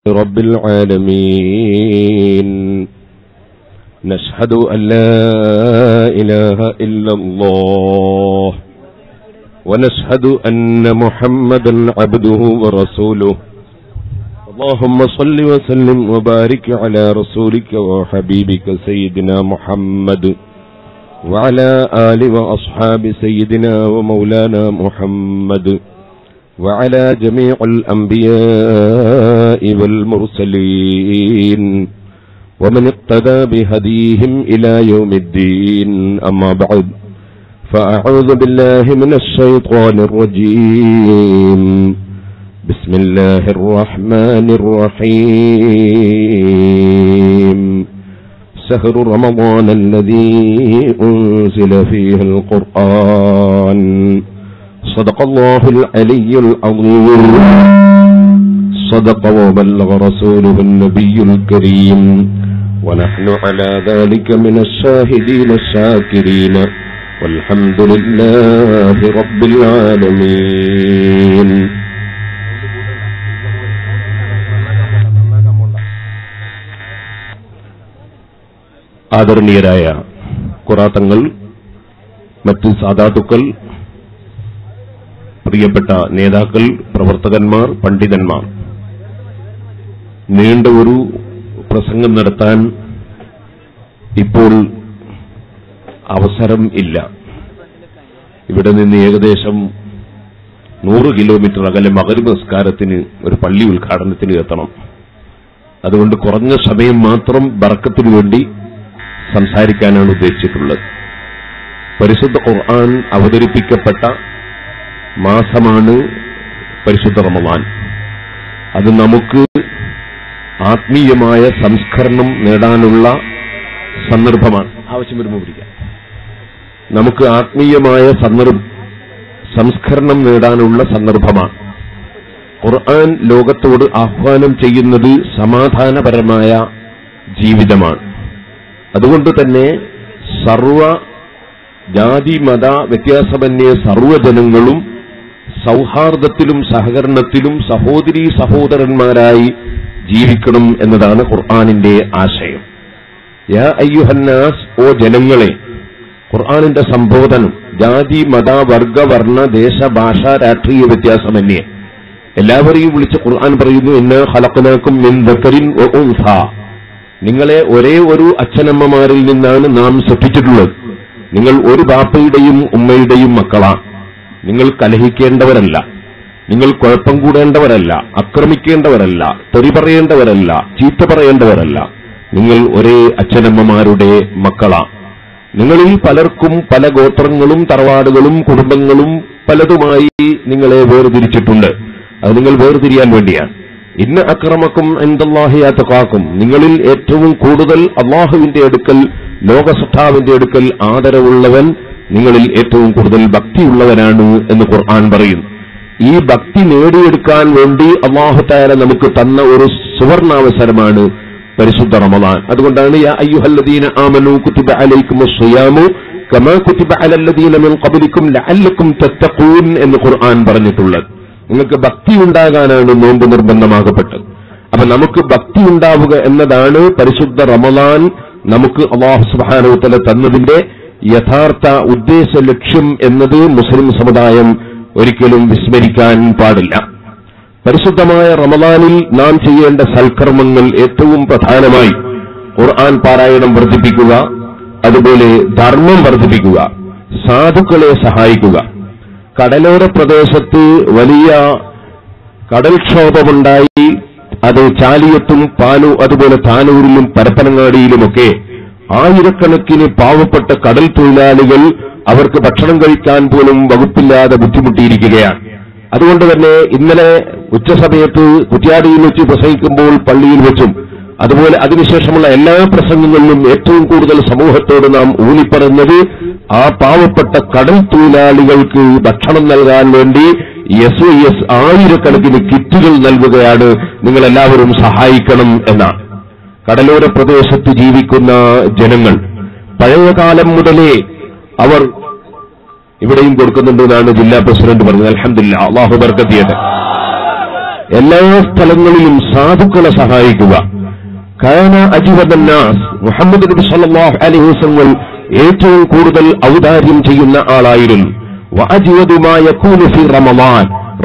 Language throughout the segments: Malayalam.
رب العالمين نشهد أن لا إله إلا الله ونشهد أن محمدا عبده ورسوله اللهم صل وسلم وبارك على رسولك وحبيبك سيدنا محمد وعلى آل وأصحاب سيدنا ومولانا محمد وعلى جميع الأنبياء والمرسلين ومن اقتدى بهديهم إلى يوم الدين أما بعد فأعوذ بالله من الشيطان الرجيم بسم الله الرحمن الرحيم شهر رمضان الذي أنزل فيه القرآن صدق الله العلي العظيم صدق وبلغ رسوله النبي الكريم ونحن على ذلك من الشاهدين الشاكرين والحمد لله رب العالمين ആദരണീയരായ കുറാത്തങ്ങൾ മറ്റ് സാധാതുക്കൾ പ്രിയപ്പെട്ട നേതാക്കൾ പ്രവർത്തകന്മാർ പണ്ഡിതന്മാർ നീണ്ട ഒരു പ്രസംഗം നടത്താൻ ഇപ്പോൾ അവസരം ഇല്ല ഇവിടെ നിന്ന് ഏകദേശം നൂറ് കിലോമീറ്റർ അകലെ മകരി നമസ്കാരത്തിന് ഒരു പള്ളി ഉദ്ഘാടനത്തിന് എത്തണം അതുകൊണ്ട് കുറഞ്ഞ സമയം മാത്രം ബർക്കത്തിനു വേണ്ടി സംസാരിക്കാനാണ് ഉദ്ദേശിച്ചിട്ടുള്ളത് പരിശുദ്ധ ഖുർആൻ അവതരിപ്പിക്കപ്പെട്ട മാസമാണ് പരിശുദ്ധ റമദാൻ അത് നമുക്ക് ആത്മീയമായ സംസ്കരണം നേടാനുള്ള സന്ദർഭമാണ് ആവശ്യം വരുമ്പോൾ പിടിക്കാം നമുക്ക് ആത്മീയമായ സന്ദർഭ സംസ്കരണം നേടാനുള്ള സന്ദർഭമാണ് ഖുർആൻ ലോകത്തോട് ആഹ്വാനം ചെയ്യുന്നത് സമാധാനപരമായ ജീവിതമാണ് അതുകൊണ്ട് തന്നെ സർവ ജാതി മത വ്യത്യാസമന്യേ സർവ്വജനങ്ങളും സൗഹാർദ്ദത്തിലും സഹകരണത്തിലും സഹോദരീ സഹോദരന്മാരായി ജീവിക്കണം എന്നതാണ് ഖുർആാനിന്റെ ആശയം യാ അയ്യുഹന്നാസ് ഓ ജനങ്ങളെ ഖുർആാനിന്റെ സംബോധനം ജാതി മത വർഗ വർണ്ണ ദേശ ഭാഷ രാഷ്ട്രീയ വ്യത്യാസമന്യേ എല്ലാവരെയും വിളിച്ച് ഖുർആൻ പറയുന്നു ഇന്ന ഹലക്കനാക്കും മിൻ ദക്കരിൻ വ ഉൻസ നിങ്ങളെ ഒരേ ഒരു അച്ഛനമ്മമാരിൽ നിന്നാണ് നാം സൃഷ്ടിച്ചിട്ടുള്ളത് നിങ്ങൾ ഒരു ബാപ്പയുടെയും ഉമ്മയുടെയും മക്കളാണ് നിങ്ങൾ കലഹിക്കേണ്ടവരല്ല നിങ്ങൾ കുഴപ്പം കൂടേണ്ടവരല്ല ആക്രമിക്കേണ്ടവരല്ല തെറി പറയേണ്ടവരല്ല ചീത്ത പറയേണ്ടവരല്ല നിങ്ങൾ ഒരേ അച്ഛനമ്മമാരുടെ മക്കളാണ് നിങ്ങളിൽ പലർക്കും പല ഗോത്രങ്ങളും തറവാടുകളും കുടുംബങ്ങളും പലതുമായി നിങ്ങളെ വേർതിരിച്ചിട്ടുണ്ട് അത് നിങ്ങൾ വേർതിരിയാൻ വേണ്ടിയാണ് ഇന്ന അക്രമക്കും എന്തല്ലാഹിയാത്തക്കാക്കും നിങ്ങളിൽ ഏറ്റവും കൂടുതൽ അള്ളാഹുവിന്റെ അടുക്കൽ ലോകസൃഷ്ടാവിന്റെ അടുക്കൽ ആദരവുള്ളവൻ നിങ്ങളിൽ ഏറ്റവും കൂടുതൽ ഭക്തിയുള്ളവനാണ് എന്ന് ഖുർആൻ പറയുന്നു ഈ ഭക്തി നേടിയെടുക്കാൻ വേണ്ടി അള്ളാഹുത്താര നമുക്ക് തന്ന ഒരു സുവർണാവസരമാണ് പരിശുദ്ധ റമദാൻ അതുകൊണ്ടാണ് യാ അയ്യുഹല്ലദീന ആമനു കുത്തിബ അലൈക്കുമുസ് സിയാമു കമാ കുത്തിബ അലല്ലദീന മിൻ ഖബ്ലിക്കും ലഅല്ലക്കും തത്തഖൂൻ എന്ന് ഖുർആൻ പറഞ്ഞിട്ടുള്ളത് നിങ്ങൾക്ക് ഭക്തി ഉണ്ടാകാനാണ് നോമ്പ് നിർബന്ധമാകപ്പെട്ടത് അപ്പൊ നമുക്ക് ഭക്തി ഉണ്ടാവുക എന്നതാണ് പരിശുദ്ധ റമദാൻ നമുക്ക് അള്ളാഹു സുബാനുത്തല തന്നതിന്റെ യഥാർത്ഥ ഉദ്ദേശ ലക്ഷ്യം എന്നത് മുസ്ലിം സമുദായം ഒരിക്കലും വിസ്മരിക്കാൻ പാടില്ല പരിശുദ്ധമായ റമദാനിൽ നാം ചെയ്യേണ്ട സൽക്കർമ്മങ്ങൾ ഏറ്റവും പ്രധാനമായി ഖുർആൻ പാരായണം വർദ്ധിപ്പിക്കുക അതുപോലെ ധർമ്മം വർദ്ധിപ്പിക്കുക സാധുക്കളെ സഹായിക്കുക കടലോര പ്രദേശത്ത് വലിയ കടൽക്ഷോഭമുണ്ടായി അത് ചാലിയത്തും പാലു അതുപോലെ താനൂരിലും പരപ്പനങ്ങാടിയിലുമൊക്കെ ആയിരക്കണക്കിന് പാവപ്പെട്ട കടൽ തൊഴിലാളികൾ അവർക്ക് ഭക്ഷണം കഴിക്കാൻ പോലും വകുപ്പില്ലാതെ ബുദ്ധിമുട്ടിയിരിക്കുകയാണ് അതുകൊണ്ട് തന്നെ ഇന്നലെ ഉച്ചസമയത്ത് കുറ്റ്യാടിയിൽ വെച്ച് പ്രസംഗിക്കുമ്പോൾ പള്ളിയിൽ വെച്ചും അതുപോലെ അതിനുശേഷമുള്ള എല്ലാ പ്രസംഗങ്ങളിലും ഏറ്റവും കൂടുതൽ സമൂഹത്തോട് നാം ഊന്നിപ്പറഞ്ഞത് ആ പാവപ്പെട്ട കടൽ തൊഴിലാളികൾക്ക് ഭക്ഷണം നൽകാൻ വേണ്ടി എസ് ഐ എസ് ആയിരക്കണക്കിന് കിറ്റുകൾ നൽകുകയാണ് നിങ്ങൾ എല്ലാവരും സഹായിക്കണം എന്നാണ് കടലോര പ്രദേശത്ത് ജീവിക്കുന്ന ജനങ്ങൾ പഴയകാലം മുതലേ അവർ ഇവിടെയും കൊടുക്കുന്നുണ്ട് എന്നാണ് ജില്ലാ പ്രസിഡന്റ് പറഞ്ഞത് അലഹമില്ല അള്ളാഹു ബർക്കത്തിയത് എല്ലാ സ്ഥലങ്ങളിലും സാധുക്കളെ സഹായിക്കുക കാന അജിവദന്നാസ് മുഹമ്മദ് നബി സല്ലല്ലാഹു അലൈഹി വസല്ലം ഏറ്റവും കൂടുതൽ ഔദാര്യം ചെയ്യുന്ന ആളായിരുന്നു വഅജ്വദു മാ യകൂനു ഫി റമളാൻ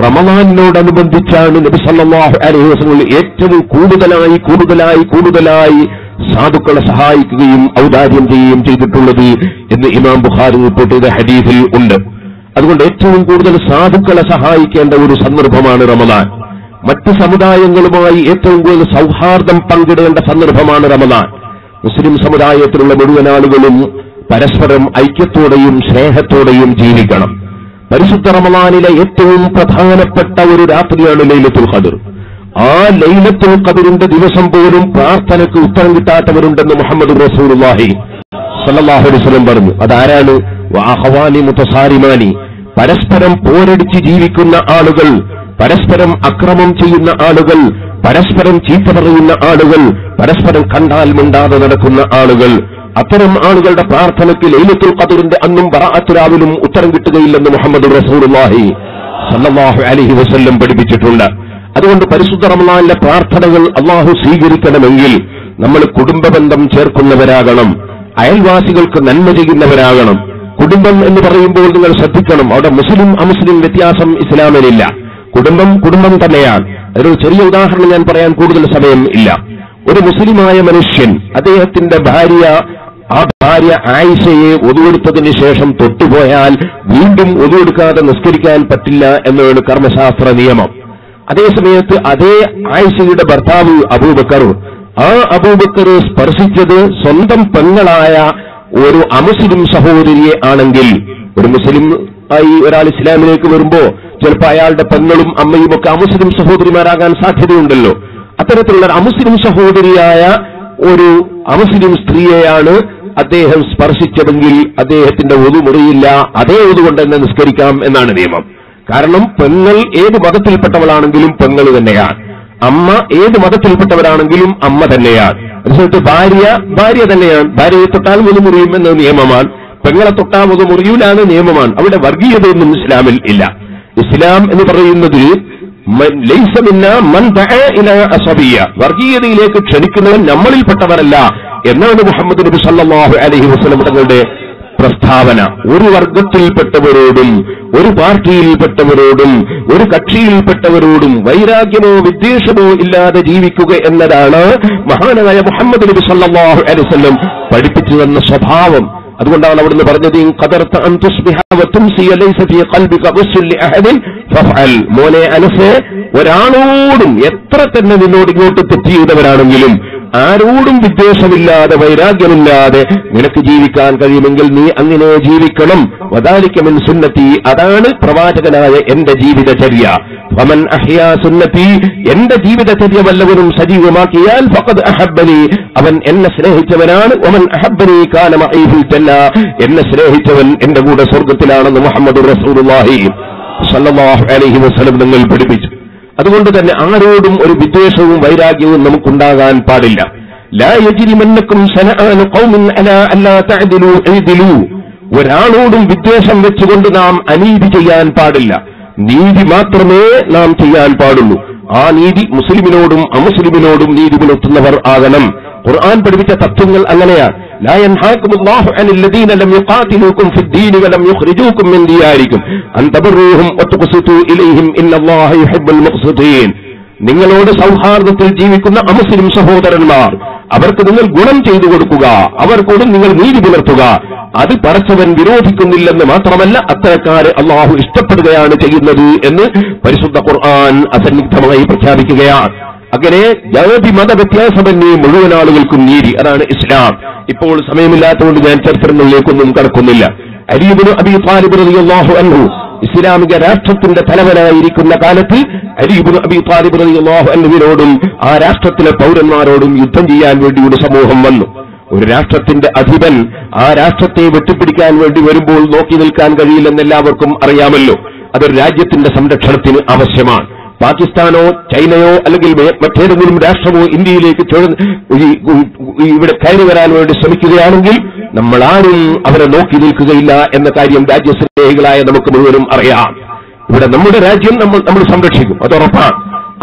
റമളാനിനോടനുബന്ധിച്ചാണ് നബി സല്ലല്ലാഹു അലൈഹി വസല്ലം ഏറ്റവും കൂടുതലായി കൂടുതലായി കൂടുതലായി സാധുക്കളെ സഹായിക്കുകയും ഔദാര്യം ചെയ്യുകയും ചെയ്തിട്ടുള്ളത് എന്ന് ഇമാം ബുഖാരി റിപ്പോർട്ട് ചെയ്ത ഹദീസിൽ ഉണ്ട് അതുകൊണ്ട് ഏറ്റവും കൂടുതൽ സാധുക്കളെ സഹായിക്കേണ്ട ഒരു സന്ദർഭമാണ് റമദാൻ മറ്റ് സമുദായങ്ങളുമായി ഏറ്റവും കൂടുതൽ സൗഹാർദ്ദം പങ്കിടേണ്ട സന്ദർഭമാണ് റമദാൻ മുസ്ലിം സമുദായത്തിലുള്ള മുഴുവൻ ആളുകളും പരസ്പരം ഐക്യത്തോടെയും സ്നേഹത്തോടെയും ജീവിക്കണം പരിശുദ്ധ റമദാനിലെ ഏറ്റവും പ്രധാനപ്പെട്ട ഒരു രാത്രിയാണ് ലൈലത്തുൽ ഖദർ ആ ലൈലത്തുൽ ഖദറിന്റെ ദിവസം പോലും പ്രാർത്ഥനയ്ക്ക് ഉത്തരം കിട്ടാത്തവരുണ്ടെന്ന് മുഹമ്മദ് റസൂലുള്ളാഹി സല്ലല്ലാഹു അലൈഹി വസല്ലം പറഞ്ഞു അതാരാണ് വാഹവാനി മുത്തസാരിമാനി പരസ്പരം പോരടിച്ച് ജീവിക്കുന്ന ആളുകൾ പരസ്പരം അക്രമം ചെയ്യുന്ന ആളുകൾ പരസ്പരം ചീത്ത പറയുന്ന ആളുകൾ പരസ്പരം കണ്ടാൽ മിണ്ടാതെ നടക്കുന്ന ആളുകൾ അത്തരം ആളുകളുടെ പ്രാർത്ഥനയ്ക്ക് ലൈലത്തുൽ ഖദറിന്റെ അന്നും ബറാഅത്തുരാവിലും ഉത്തരം കിട്ടുകയില്ലെന്ന് മുഹമ്മദ് റസൂലുള്ളാഹി സല്ലല്ലാഹു അലൈഹി വസല്ലം പഠിപ്പിച്ചിട്ടുണ്ട് അതുകൊണ്ട് പരിശുദ്ധ റമളാനിലെ പ്രാർത്ഥനകൾ അള്ളാഹു സ്വീകരിക്കണമെങ്കിൽ നമ്മൾ കുടുംബബന്ധം ചേർക്കുന്നവരാകണം അയൽവാസികൾക്ക് നന്മ ചെയ്യുന്നവരാകണം കുടുംബം എന്ന് പറയുമ്പോൾ നിങ്ങൾ ശ്രദ്ധിക്കണം അവിടെ മുസ്ലിം അമുസ്ലിം വ്യത്യാസം ഇസ്ലാമിനില്ല കുടുംബം കുടുംബം തന്നെയാണ് അതിനൊരു ചെറിയ ഉദാഹരണം ഞാൻ പറയാൻ കൂടുതൽ സമയം ഇല്ല ഒരു മുസ്ലിമായ മനുഷ്യൻ അദ്ദേഹത്തിന്റെ ഭാര്യ ആ ഭാര്യ ആയിഷയെ ഒതുവെടുത്തതിന് ശേഷം തൊട്ടുപോയാൽ വീണ്ടും ഒതുവെടുക്കാതെ നിസ്കരിക്കാൻ പറ്റില്ല എന്നാണ് കർമ്മശാസ്ത്ര നിയമം അതേസമയത്ത് അതേ ആയിഷയുടെ ഭർത്താവ് അബൂബക്കർ ആ അബൂബക്കർ സ്പർശിച്ചത് സ്വന്തം പെങ്ങളായ ഒരു അമുസ്ലിം സഹോദരിയെ ആണെങ്കിൽ ഒരു മുസ്ലിം ആയി ഒരാൾ ഇസ്ലാമിലേക്ക് വരുമ്പോ ചിലപ്പോൾ അയാളുടെ പെങ്ങളും അമ്മയും ഒക്കെ അമുസ്ലിം സഹോദരിമാരാകാൻ സാധ്യതയുണ്ടല്ലോ അത്തരത്തിലുള്ള ഒരു അമുസ്ലിം സഹോദരിയായ ഒരു അമുസ്ലിം സ്ത്രീയെയാണ് അദ്ദേഹം സ്പർശിച്ചതെങ്കിൽ അദ്ദേഹത്തിന്റെ ഒതു മുറിയില്ല അതേ ഒതുകൊണ്ട് തന്നെ നിസ്കരിക്കാം എന്നാണ് നിയമം കാരണം പെങ്ങൾ ഏത് മതത്തിൽപ്പെട്ടവളാണെങ്കിലും പെങ്ങൾ തന്നെയാണ് അമ്മ ഏത് മതത്തിൽപ്പെട്ടവരാണെങ്കിലും അമ്മ തന്നെയാണ് അതേസമയത്ത് ഭാര്യ ഭാര്യ തന്നെയാണ് ഭാര്യയെ തൊട്ടാൽ മുതു മുറിയും എന്ന നിയമമാണ് പെങ്ങളെ തൊട്ടാൽ മുതു മുറിയൂലാണ് നിയമമാണ് അവിടെ വർഗീയതയൊന്നും ഇസ്ലാമിൽ ഇല്ല ഇസ്ലാം എന്ന് പറയുന്നത് മൻ- ലൈസ മിന്ന മൻ ദഅ ഇലാ അസബിയ്യ. വർഗീയതയിലേക്ക് ക്ഷണിക്കുന്നവൻ നമ്മളിൽപ്പെട്ടവരല്ല എന്നാണ് മുഹമ്മദ് നബി സല്ലല്ലാഹു അലൈഹി വസല്ലം തങ്ങളുടെ പ്രസ്താവന ഒരു വർഗത്തിൽപ്പെട്ടവരോടും ഒരു പാർട്ടിയിൽപ്പെട്ടവരോടും ഒരു കക്ഷിയിൽപ്പെട്ടവരോടും വൈരാഗ്യമോ വിദ്വേഷമോ ഇല്ലാതെ ജീവിക്കുക എന്നതാണ് മഹാനായ മുഹമ്മദ് നബി സല്ലല്ലാഹു അലൈഹി വസല്ലം പഠിപ്പിച്ചു തന്ന സ്വഭാവം അതുകൊണ്ടാണ് അവിടുന്ന് പറഞ്ഞത് "ഇൻ ഖദർത അൻ തുസ്ബിഹ വതുംസിയ ലൈസ ഫീ ഖൽബിക ഗുസ്സുൻ ലിഅഹദിൻ ഫഫഅൽ." മോനെ അനസേ ഒരാളോടും എത്ര തന്നെ നിന്നോട് ഇങ്ങോട്ട് തെറ്റ് ചെയ്തവരാണെങ്കിലും ആരോടും വിദ്വേഷമില്ലാതെ വൈരാഗ്യമില്ലാതെ നിനക്ക് ജീവിക്കാൻ കഴിയുമെങ്കിൽ നീ അങ്ങനെ ജീവിക്കണം വദാലിക്കമിൻ സുന്നത്തി അതാണ് പ്രവാചകനായ എന്റെ ജീവിതചര്യ വമൻ അഹ്യാ സുന്നത്തി എന്റെ ജീവിതചര്യ വല്ലവരും സജീവമാക്കിയാൽ ഫഖദ് അഹബ്ബനി അവൻ എന്നെ സ്നേഹിച്ചവനാണ് ഒമൻ അഹബ്ബനി കാന മഈ ഫിൽ ജന്ന എന്നെ സ്നേഹിച്ചവൻ എന്റെ കൂടെ സ്വർഗത്തിലാണെന്ന് മുഹമ്മദ് റസൂലുള്ളാഹി സല്ലല്ലാഹു അലൈഹി വസല്ലം നിങ്ങൾ പഠിപ്പിച്ചു അതുകൊണ്ട് തന്നെ ആരോടും ഒരു വിദ്വേഷവും വൈരാഗ്യവും നമുക്കുണ്ടാകാൻ പാടില്ല ലാ യജ്രിമന്നക്കും ശനആനു ഖൗമിൻ അലാ അല്ലാ തഅദിലു ഇദിലു ഒരാളോടും വിദ്വേഷം വെച്ചുകൊണ്ട് നാം അനീതി ചെയ്യാൻ പാടില്ല നീതി മാത്രമേ നാം ചെയ്യാൻ പാടുള്ളൂ ആ നീതി മുസ്ലിമിനോടും അമുസ്ലിമിനോടും നീതി പുലർത്തുന്നവർ ആകണം ഖുർആൻ പഠിപ്പിച്ച തത്വങ്ങൾ അങ്ങനെയാണ് لا ينهاكم الله عن الذين لم يقاتلوكم في الدين ولم يخرجوكم من دياركم أن تبروهم وتقسطوا إليهم إن الله يحب المقسطين നിങ്ങളോട് സൗഹാർദ്ദത്തിൽ ജീവിക്കുന്ന അമുസ്ലിം സഹോദരന്മാർ അവർക്ക് നിങ്ങൾ ഗുണം ചെയ്തു കൊടുക്കുക അവർക്കോട് നിങ്ങൾ നീതി പുലർത്തുക അത് പരസ്പരൻ വിരോധിക്കുന്നില്ലെന്ന് മാത്രമല്ല അത്തരക്കാരെ അള്ളാഹു ഇഷ്ടപ്പെടുകയാണ് ചെയ്യുന്നത് എന്ന് പരിശുദ്ധ ഖുർആൻ അസന്നിഗ്ധമായി പ്രഖ്യാപിക്കുകയാണ് അങ്ങനെ ജാതി മത വ്യത്യാസമന്യേ മുഴുവൻ ആളുകൾക്കും നീതി അതാണ് ഇസ്ലാം ഇപ്പോൾ സമയമില്ലാത്തതുകൊണ്ട് ഞാൻ ചരിത്രങ്ങളിലേക്കൊന്നും കടക്കുന്നില്ല അരീബിന് അബി താലിബ് റളിയല്ലാഹു അൻഹു ഇസ്ലാമിക രാഷ്ട്രത്തിന്റെ തലവനായിരിക്കുന്ന കാലത്ത് അരീബിന് അബി താലിബ് റളിയല്ലാഹു അൻഹുവിനോടും ആ രാഷ്ട്രത്തിലെ പൗരന്മാരോടും യുദ്ധം ചെയ്യാൻ വേണ്ടി ഒരു സമൂഹം വന്നു ഒരു രാഷ്ട്രത്തിന്റെ അധിപൻ ആ രാഷ്ട്രത്തെ വെട്ടിപ്പിടിക്കാൻ വേണ്ടി വരുമ്പോൾ നോക്കി നിൽക്കാൻ കഴിയില്ലെന്ന് എല്ലാവർക്കും അറിയാമല്ലോ അതൊരു രാജ്യത്തിന്റെ സംരക്ഷണത്തിന് ആവശ്യമാണ് പാകിസ്ഥാനോ ചൈനയോ അല്ലെങ്കിൽ മേ- മറ്റേതെങ്കിലും രാഷ്ട്രമോ ഇന്ത്യയിലേക്ക് ചുഴ- ഈ- ഈ- ഇവിടെ കയറി വരാൻ വേണ്ടി ശ്രമിക്കുകയാണെങ്കിൽ നമ്മൾ ആരും അവരെ നോക്കി നിൽക്കുകയില്ല എന്ന കാര്യം രാജ്യസ്നേഹികളായ നമുക്ക് മുഴുവനും അറിയാം ഇവിടെ നമ്മുടെ രാജ്യം നമ്മൾ നമ്മൾ സംരക്ഷിക്കും അത് ഉറപ്പാണ്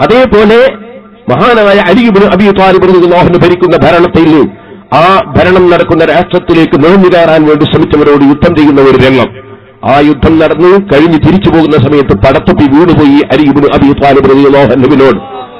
അതേപോലെ മഹാനായ അലിബിന് അബി താലിബിന് ഭരിക്കുന്ന ഭരണത്തിൽ ആ ഭരണം നടക്കുന്ന രാഷ്ട്രത്തിലേക്ക് നുഴഞ്ഞു കയറാൻ വേണ്ടി ശ്രമിച്ചവരോട് യുദ്ധം ചെയ്യുന്ന ഒരു രംഗം ആ യുദ്ധം നടന്നു കഴിഞ്ഞ് തിരിച്ചു പോകുന്ന സമയത്ത് പടത്തൊപ്പി വീണുപോയി അലിബിന് അബി താലിബിനോട്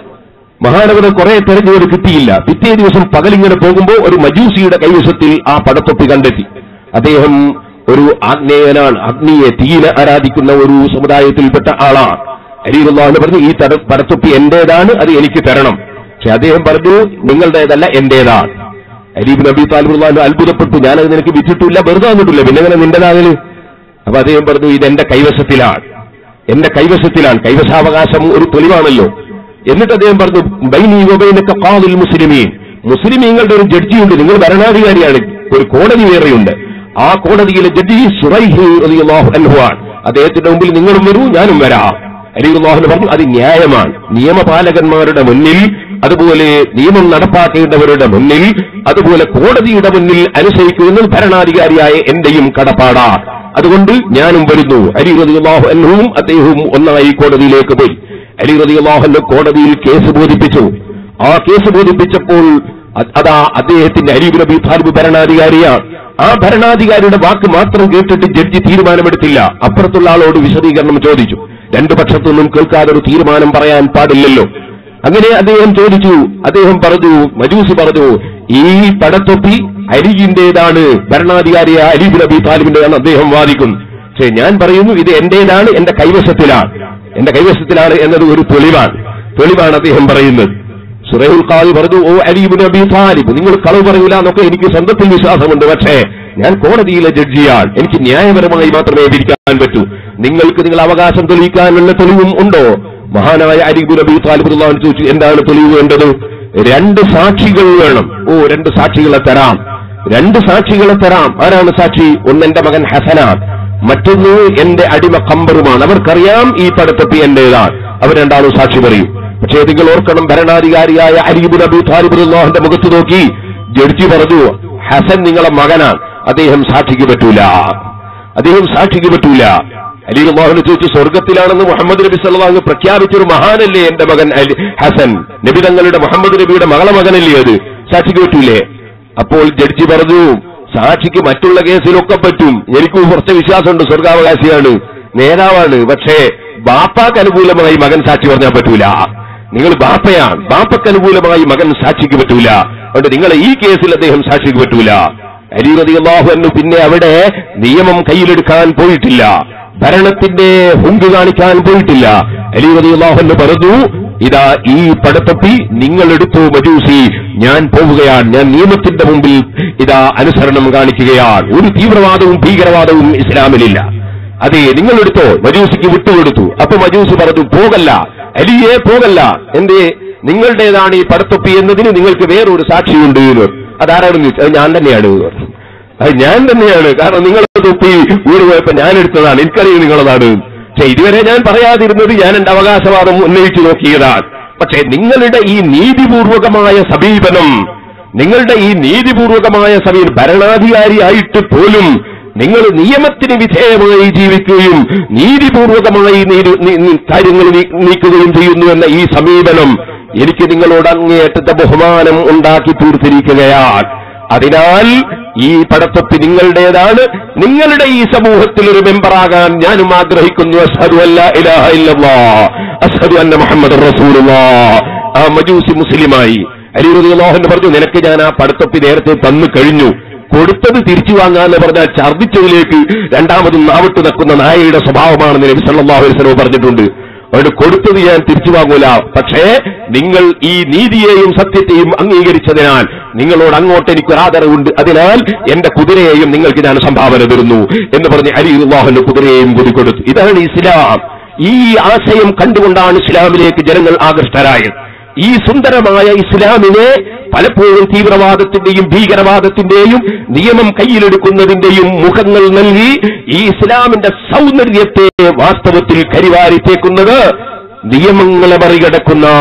മഹാനവന് കുറെ തെരഞ്ഞുകൊണ്ട് കിട്ടിയില്ല പിറ്റേ ദിവസം പകലിങ്ങനെ പോകുമ്പോൾ ഒരു മജൂസിയുടെ കൈവശത്തിൽ ആ പടത്തൊപ്പി കണ്ടെത്തി അദ്ദേഹം ഒരു ആഗ്നേയനാണ് അഗ്നിയെ തീയിനെ ആരാധിക്കുന്ന ഒരു സമുദായത്തിൽപ്പെട്ട ആളാണ് അലിഹുല്ലാഹു പറഞ്ഞു ഈ തട- പടത്തൊപ്പി എന്റേതാണ് അത് എനിക്ക് തരണം പക്ഷെ അദ്ദേഹം പറഞ്ഞു നിങ്ങളുടേതല്ല എന്റേതാണ് അലീബ് നബി താലിബുല്ലാഹു അത്ഭുതപ്പെട്ടു ഞാനത് നിനക്ക് വിറ്റിട്ടില്ല വെറുതെ വന്നിട്ടില്ല പിന്നെ എങ്ങനെ നിന്റേതാകല് അപ്പൊ അദ്ദേഹം പറഞ്ഞു ഇത് എന്റെ കൈവശത്തിലാണ് എന്റെ കൈവശത്തിലാണ് കൈവശാവകാശം ഒരു തെളിവാണല്ലോ എന്നിട്ട് അദ്ദേഹം പറഞ്ഞു ബൈനി വബൈനക ഖാദിൽ മുസ്ലിമീൻ മുസ്ലിമീങ്ങളുടെ ഒരു ജഡ്ജിയുണ്ട് നിങ്ങൾ ഭരണാധികാരിയാണ് ഒരു കോടതി വേറെയുണ്ട് ആ കോടതിയിലെ ജഡ്ജി സുറൈഹ് റളിയല്ലാഹു അൻഹു ആണ് അദ്ദേഹത്തിന്റെ മുമ്പിൽ നിങ്ങളും വരൂ ഞാനും വരാം അലിഹുല്ലാഹു പറഞ്ഞു അത് ന്യായമാണ് നിയമപാലകന്മാരുടെ മുന്നിൽ അതുപോലെ നിയമം നടപ്പാക്കേണ്ടവരുടെ മുന്നിൽ അതുപോലെ കോടതിയുടെ മുന്നിൽ അനുസരിക്കുന്നത് ഭരണാധികാരിയായ എന്റെയും കടപ്പാടാ അതുകൊണ്ട് ഞാനും വരുന്നു അലി റതിയുള്ളാഹു അൻഹുവും അദ്ദേഹവും ഒന്നായി കോടതിയിലേക്ക് പോയി അലി റതിയുള്ളാഹുന്റെ കോടതിയിൽ കേസ് ബോധിപ്പിച്ചു ആ കേസ് ബോധിപ്പിച്ചപ്പോൾ അ- അതാ അദ്ദേഹത്തിന്റെ അലീബ് നബി താലിബ് ഭരണാധികാരിയാണ് ആ ഭരണാധികാരിയുടെ വാക്ക് മാത്രം കേട്ടിട്ട് ജഡ്ജി തീരുമാനമെടുത്തില്ല അപ്പുറത്തുള്ള ആളോട് വിശദീകരണം ചോദിച്ചു രണ്ടു പക്ഷത്തുനിന്നും കേൾക്കാതെ ഒരു തീരുമാനം പറയാൻ പാടില്ലല്ലോ അങ്ങനെ അദ്ദേഹം ചോദിച്ചു അദ്ദേഹം പറഞ്ഞു മജൂസി പറഞ്ഞു ഈ പടത്തൊപ്പി അരിജിന്റേതാണ് ഭരണാധികാരിയായ അലീബ് നബി താലിബിന്റേതാണ് അദ്ദേഹം വാദിക്കുന്നു പക്ഷേ ഞാൻ പറയുന്നു ഇത് എന്റേതാണ് എന്റെ കൈവശത്തിലാണ് എന്റെ കൈവശത്തിലാണ് എന്നത് ഒരു തെളിവാണ് തെളിവാണ് അദ്ദേഹം പറയുന്നത് സുറൈൽ ഖാദി പറഞ്ഞു ഓ അലീബ് നബി താലിബ് നിങ്ങൾ കളവ് പറയൂല എന്നൊക്കെ എനിക്ക് സ്വന്തത്തിൽ വിശ്വാസമുണ്ട് പക്ഷേ ഞാൻ കോടതിയിലെ ജഡ്ജിയാണ് എനിക്ക് ന്യായപരമായി മാത്രമേ വിരിക്കാൻ പറ്റൂ നിങ്ങൾക്ക് നിങ്ങൾ അവകാശം തെളിയിക്കാനുള്ള തെളിവും ഉണ്ടോ മഹാനായ അലീബ് നബി താലിബ് റളിയല്ലാഹു അൻഹു ചോദിച്ചു എന്താണ് തെളിവ് വേണ്ടത് രണ്ട് സാക്ഷികൾ വേണം ഓ രണ്ട് സാക്ഷികളെ തരാം രണ്ട് സാക്ഷികളെ തരാം ആരാണ് സാക്ഷി ഒന്ന് എന്റെ മകൻ ഹസനാൻ മറ്റൊന്ന് എന്റെ അടിമ കമ്പറുമാണ് അവർക്കറിയാം ഈ പടത്തൊപ്പി എന്റേതാണ് അവർ രണ്ടാളും സാക്ഷി പറയും പക്ഷേ നിങ്ങൾ ഓർക്കണം ഭരണാധികാരിയായ അലീബ് നബി താലിബുല്ലാഹിന്റെ മുഖത്ത് നോക്കി ജഡ്ജി പറഞ്ഞു ഹസൻ നിങ്ങളെ മകനാണ് അദ്ദേഹം സാക്ഷിക്ക് പറ്റൂല അദ്ദേഹം സാക്ഷിക്ക് പറ്റൂല അലി അള്ളാഹുന് ചോദിച്ചു സ്വർഗത്തിലാണെന്ന് മുഹമ്മദ് നബി സല്ലാഹു പ്രഖ്യാപിച്ചൊരു മഹാനല്ലേ എന്റെ മകൻ അലി ഹസൻ നബി തങ്ങളുടെ മുഹമ്മദ് നബിയുടെ മകളെ മകനല്ലേ അത് സാക്ഷിക്ക് പറ്റൂലേ അപ്പോൾ ജഡ്ജി പറഞ്ഞു സാക്ഷിക്ക് മറ്റുള്ള കേസിലൊക്കെ പറ്റും എനിക്കും കുറച്ച് വിശ്വാസമുണ്ട് സ്വർഗാവകാശിയാണ് നേതാവാണ് പക്ഷേ ബാപ്പാക്ക് അനുകൂലമായി മകൻ സാക്ഷി പറഞ്ഞാൽ പറ്റൂല നിങ്ങൾ ബാപ്പയാണ് ബാപ്പക്ക് അനുകൂലമായി മകൻ സാക്ഷിക്ക് പറ്റൂല അതുകൊണ്ട് നിങ്ങളെ ഈ കേസിൽ അദ്ദേഹം സാക്ഷിക്ക് പറ്റൂല അലി റളിയല്ലാഹു അൻഹു പിന്നെ അവിടെ നിയമം കയ്യിലെടുക്കാൻ പോയിട്ടില്ല ഭരണത്തിന്റെ ഹുങ്ക് കാണിക്കാൻ പോയിട്ടില്ല അലി റളിയല്ലാഹു അൻഹു പറഞ്ഞു ഇതാ ഈ പടത്തപ്പി നിങ്ങൾ എടുത്തു മജൂസി ഞാൻ പോവുകയാണ് ഞാൻ നിയമത്തിന്റെ മുമ്പിൽ ഇതാ അനുസരണം കാണിക്കുകയാണ് ഒരു തീവ്രവാദവും ഭീകരവാദവും ഇസ്ലാമിലില്ല അതെ നിങ്ങൾ എടുത്തോ മജൂസിക്ക് വിട്ടുകൊടുത്തു അപ്പൊ മജൂസ് പറഞ്ഞു പോകല്ല അലിയെ പോകല്ല എന്റെ നിങ്ങളുടേതാണ് ഈ പടത്തൊപ്പി എന്നതിന് നിങ്ങൾക്ക് വേറൊരു സാക്ഷിയുണ്ട് എന്ന് പറഞ്ഞു. അതാരാണെന്ന് ചോദിച്ചു അത് ഞാൻ തന്നെയാണ് എന്ന് പറഞ്ഞു. അത് ഞാൻ തന്നെയാണ് കാരണം നിങ്ങളുടെ തൊപ്പി വീട് പോയപ്പോ ഞാൻ എടുത്തതാണ് എനിക്കറിയാം നിങ്ങളതാണ് പക്ഷെ ഇതുവരെ ഞാൻ പറയാതിരുന്നത് ഞാൻ എന്റെ അവകാശവാദം ഉന്നയിച്ചു നോക്കിയതാണ് പക്ഷെ നിങ്ങളുടെ ഈ നീതിപൂർവകമായ സമീപനം നിങ്ങളുടെ ഈ നീതിപൂർവകമായ സമീപനം ഭരണാധികാരിയായിട്ട് പോലും നിങ്ങൾ നിയമത്തിന് വിധേയമായി ജീവിക്കുകയും നീതിപൂർവകമായി നീതി- നീ- നീ- കാര്യങ്ങൾ നീ- നീക്കുകയും ചെയ്യുന്നു എന്ന ഈ സമീപനം എനിക്ക് നിങ്ങളോട് അങ്ങേയറ്റത്തെ ബഹുമാനം ഉണ്ടാക്കി തീർത്തിരിക്കുകയാണ് അതിനാൽ ഈ പടത്തൊപ്പി നിങ്ങളുടേതാണ് നിങ്ങളുടെ ഈ സമൂഹത്തിൽ ഒരു മെമ്പറാകാൻ ഞാനും ആഗ്രഹിക്കുന്നു അസ്ഹദു അല്ല ഇലാഹ ഇല്ലല്ലാ അസ്ഹദു അന്ന മുഹമ്മദ് റസൂലുള്ളാ ആ മജൂസി മുസ്ലിമായി അലി റളിയല്ലാഹു പറഞ്ഞു നിനക്ക് ഞാൻ ആ പടത്തൊപ്പി നേരത്തെ തന്നു കഴിഞ്ഞു കൊടുത്തത് തിരിച്ചു വാങ്ങാന്ന് പറഞ്ഞാൽ ഛർദ്ദിച്ചതിലേക്ക് രണ്ടാമതും നാവിട്ട് നിൽക്കുന്ന നായയുടെ സ്വഭാവമാണെന്ന് നബി സല്ലല്ലാഹു അലൈഹി വസല്ലം പറഞ്ഞിട്ടുണ്ട് അതുകൊണ്ട് കൊടുത്തത് ഞാൻ തിരിച്ചു വാങ്ങൂല പക്ഷേ നിങ്ങൾ ഈ നീതിയെയും സത്യത്തെയും അംഗീകരിച്ചതിനാൽ നിങ്ങളോട് അങ്ങോട്ട് എനിക്ക് ആദരവുണ്ട് അതിനാൽ എന്റെ കുതിരയെയും നിങ്ങൾക്ക് ഞാൻ സംഭാവന തരുന്നു എന്ന് പറഞ്ഞ് അലി അള്ളാഹുന്റെ കുതിരയെയും കൊടുത്തു ഇതാണ് ഇസ്ലാം ഈ ആശയം കണ്ടുകൊണ്ടാണ് ഇസ്ലാമിലേക്ക് ജനങ്ങൾ ആകൃഷ്ടരായത് ഈ സുന്ദരമായ ഇസ്ലാമിനെ പലപ്പോഴും തീവ്രവാദത്തിന്റെയും ഭീകരവാദത്തിന്റെയും നിയമം കയ്യിലെടുക്കുന്നതിന്റെയും മുഖങ്ങൾ നൽകി ഈ ഇസ്ലാമിന്റെ സൗന്ദര്യത്തെ വാസ്തവത്തിൽ കരിവാരിത്തേക്കുന്നത് നിയമങ്ങളെ മറികടക്കുന്ന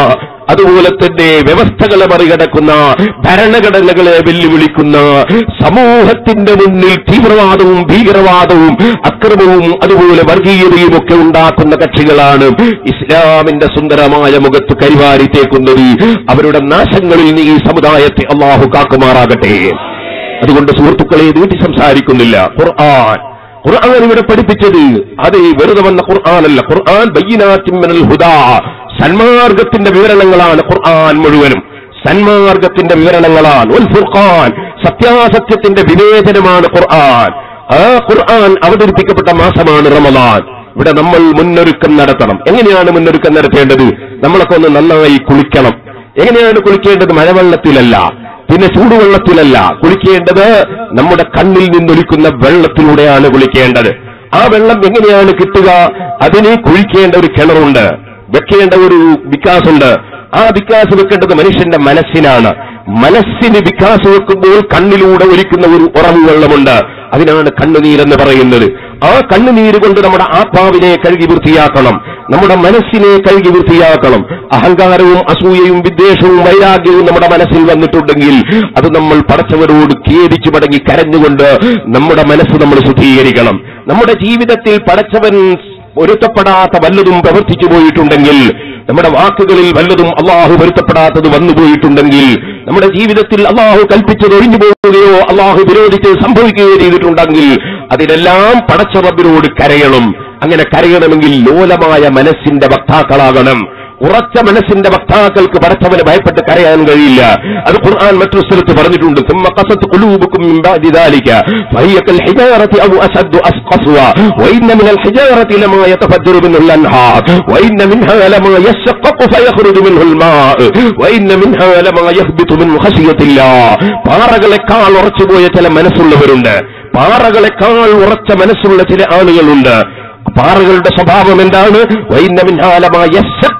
അതുപോലെ തന്നെ വ്യവസ്ഥകളെ മറികടക്കുന്ന ഭരണഘടനകളെ വെല്ലുവിളിക്കുന്ന സമൂഹത്തിന്റെ മുന്നിൽ തീവ്രവാദവും ഭീകരവാദവും അക്രമവും അതുപോലെ വർഗീയതയും ഒക്കെ ഉണ്ടാക്കുന്ന കക്ഷികളാണ് ഇസ്ലാമിന്റെ സുന്ദരമായ മുഖത്ത് കരിവാരിത്തേക്കുന്നത് അവരുടെ നാശങ്ങളിൽ നിന്ന് ഈ സമുദായത്തെ അള്ളാഹു കാക്കുമാറാകട്ടെ അതുകൊണ്ട് സുഹൃത്തുക്കളെ നീട്ടി സംസാരിക്കുന്നില്ല ഖുർആൻ ഖുർആൻ ഇവിടെ പഠിപ്പിച്ചത് അത് വെറുതെ വന്ന ഖുർആനല്ല ഖുർആൻ ബയ്യനാത്തിമ്മനൽ ഹുദാ സന്മാർഗത്തിന്റെ വിവരണങ്ങളാണ് ഖുർആൻ മുഴുവനും സന്മാർഗത്തിന്റെ വിവരണങ്ങളാണ് ഉൽ ഫുർഖാൻ സത്യാസത്യത്തിന്റെ വിവേചനമാണ് ഖുർആൻ ആ ഖുർആൻ അവതരിപ്പിക്കപ്പെട്ട മാസമാണ് റമദാൻ ഇവിടെ നമ്മൾ മുന്നൊരുക്കം നടത്തണം എങ്ങനെയാണ് മുന്നൊരുക്കം നടത്തേണ്ടത് നമ്മളൊക്കെ ഒന്ന് നന്നായി കുളിക്കണം എങ്ങനെയാണ് കുളിക്കേണ്ടത് മഴവെള്ളത്തിലല്ല പിന്നെ ചൂടുവെള്ളത്തിലല്ല കുളിക്കേണ്ടത് നമ്മുടെ കണ്ണിൽ നിന്നൊലിക്കുന്ന വെള്ളത്തിലൂടെയാണ് കുളിക്കേണ്ടത് ആ വെള്ളം എങ്ങനെയാണ് കിട്ടുക അതിന് കുഴിക്കേണ്ട ഒരു കിണറുണ്ട് വെക്കേണ്ട ഒരു വികാസുണ്ട് ആ വികാസ് വെക്കേണ്ടത് മനുഷ്യന്റെ മനസ്സിനാണ് മനസ്സിന് വികാസ് വെക്കുമ്പോൾ കണ്ണിലൂടെ ഒലിക്കുന്ന ഒരു ഉറവ് വെള്ളമുണ്ട് അതിനാണ് കണ്ണുനീരെന്ന് പറയുന്നത് ആ കണ്ണുനീര് കൊണ്ട് നമ്മുടെ ആത്മാവിനെ കഴുകി വൃത്തിയാക്കണം നമ്മുടെ മനസ്സിനെ കഴുകി വൃത്തിയാക്കണം അഹങ്കാരവും അസൂയയും വിദ്വേഷവും വൈരാഗ്യവും നമ്മുടെ മനസ്സിൽ വന്നിട്ടുണ്ടെങ്കിൽ അത് നമ്മൾ പടച്ചവരോട് ഖേദിച്ചു മടങ്ങി കരഞ്ഞുകൊണ്ട് നമ്മുടെ മനസ്സ് നമ്മൾ ശുദ്ധീകരിക്കണം നമ്മുടെ ജീവിതത്തിൽ പടച്ചവൻ പൊരുത്തപ്പെടാത്ത വല്ലതും പ്രവർത്തിച്ചു പോയിട്ടുണ്ടെങ്കിൽ നമ്മുടെ വാക്കുകളിൽ വല്ലതും അള്ളാഹു പൊരുത്തപ്പെടാത്തത് വന്നുപോയിട്ടുണ്ടെങ്കിൽ നമ്മുടെ ജീവിതത്തിൽ അള്ളാഹു കൽപ്പിച്ചത് ഒഴിഞ്ഞു പോവുകയോ അള്ളാഹു വിരോധിച്ച് സംഭവിക്കുകയോ ചെയ്തിട്ടുണ്ടെങ്കിൽ അതിനെല്ലാം പടച്ച റബ്ബിനോട് കരയണം അങ്ങനെ കരയണമെങ്കിൽ ലോലമായ മനസ്സിന്റെ വക്താക്കളാകണം ഉറച്ച മനസ്സിന്റെ വക്താക്കൾക്ക് പടച്ചവന് ഭയപ്പെട്ട് കരയാൻ കഴിയില്ല അത് ഖുർആൻ മറ്റൊരു സ്ഥലത്ത് പറഞ്ഞിട്ടുണ്ട് ثم قست قلوبكم من بعد ذلك فهي كالحجارة أو أشد أسقسوا وإن من الحجارة لما يتفجر منه الأنهار وإن منها لما يشقق فيخرج منه الماء وإن منها لما يهبط من خشية الله പാറകളെക്കാൾ ഉറച്ചുപോയ ചില മനസ്സുള്ളവരുണ്ട് പാറകളെക്കാൾ ഉറച്ച മനസ്സുള്ള ചില ആളുകളുണ്ട് പാറകളുടെ സ്വഭാവം എന്താണ് വൈന്നമിൻഹാലമായ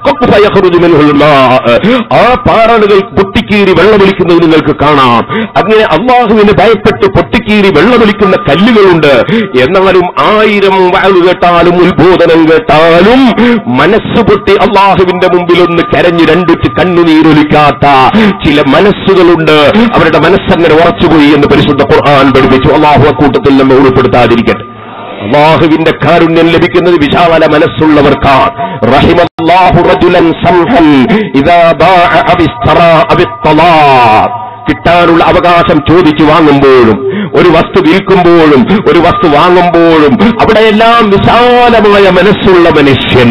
ആ പാറകൾ പൊട്ടിക്കീറി വെള്ളമൊലിക്കുന്നത് നിങ്ങൾക്ക് കാണാം അങ്ങനെ അള്ളാഹുവിന് ഭയപ്പെട്ട് പൊട്ടിക്കീറി വെള്ളമൊലിക്കുന്ന കല്ലുകളുണ്ട് എന്നാലും ആയിരം വാഴ് കേട്ടാലും ഉത്ബോധനം കേട്ടാലും മനസ്സ് പൊട്ടി അള്ളാഹുവിന്റെ മുമ്പിൽ ഒന്ന് കരഞ്ഞ് രണ്ടുറ്റ് കണ്ണുനീരൊലിക്കാത്ത ചില മനസ്സുകളുണ്ട് അവരുടെ മനസ്സങ്ങനെ ഉറച്ചുപോയി എന്ന് പരിശുദ്ധ ഖുർആൻ പഠിപ്പിച്ചു അള്ളാഹു അക്കൂട്ടത്തിൽ നമ്മെ ഉൾപ്പെടുത്താതിരിക്കട്ടെ അള്ളാഹുവിന്റെ കാരുണ്യം ലഭിക്കുന്നത് വിശാല മനസ്സുള്ളവർക്കാണ് റഹിമല്ലാഹു റജുലൻ സംഹൻ ഇദാ ബാഅ അവിസ്തറാ അവിത്തലാഖ് കിട്ടാനുള്ള അവകാശം ചോദിച്ചു വാങ്ങുമ്പോഴും ഒരു വസ്തു വിൽക്കുമ്പോഴും ഒരു വസ്തു വാങ്ങുമ്പോഴും അവിടെയെല്ലാം വിശാലമായ മനസ്സുള്ള മനുഷ്യൻ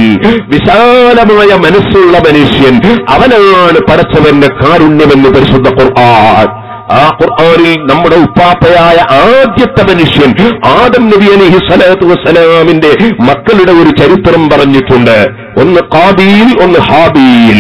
വിശാലമായ മനസ്സുള്ള മനുഷ്യൻ അവനാണ് പടച്ചവന്റെ കാരുണ്യമെന്ന് പരിശുദ്ധ ഖുർആൻ ആ ഖുർആനിൽ നമ്മുടെ ഉപ്പാപ്പയായ ആദ്യത്തെ മനുഷ്യൻ ആദം നബി അലൈഹി സ്വലാത്തു വസ്സലാമിന്റെ മക്കളുടെ ഒരു ചരിത്രം പറഞ്ഞിട്ടുണ്ട് ഒന്ന് കാബീൽ ഒന്ന് ഹാബീൽ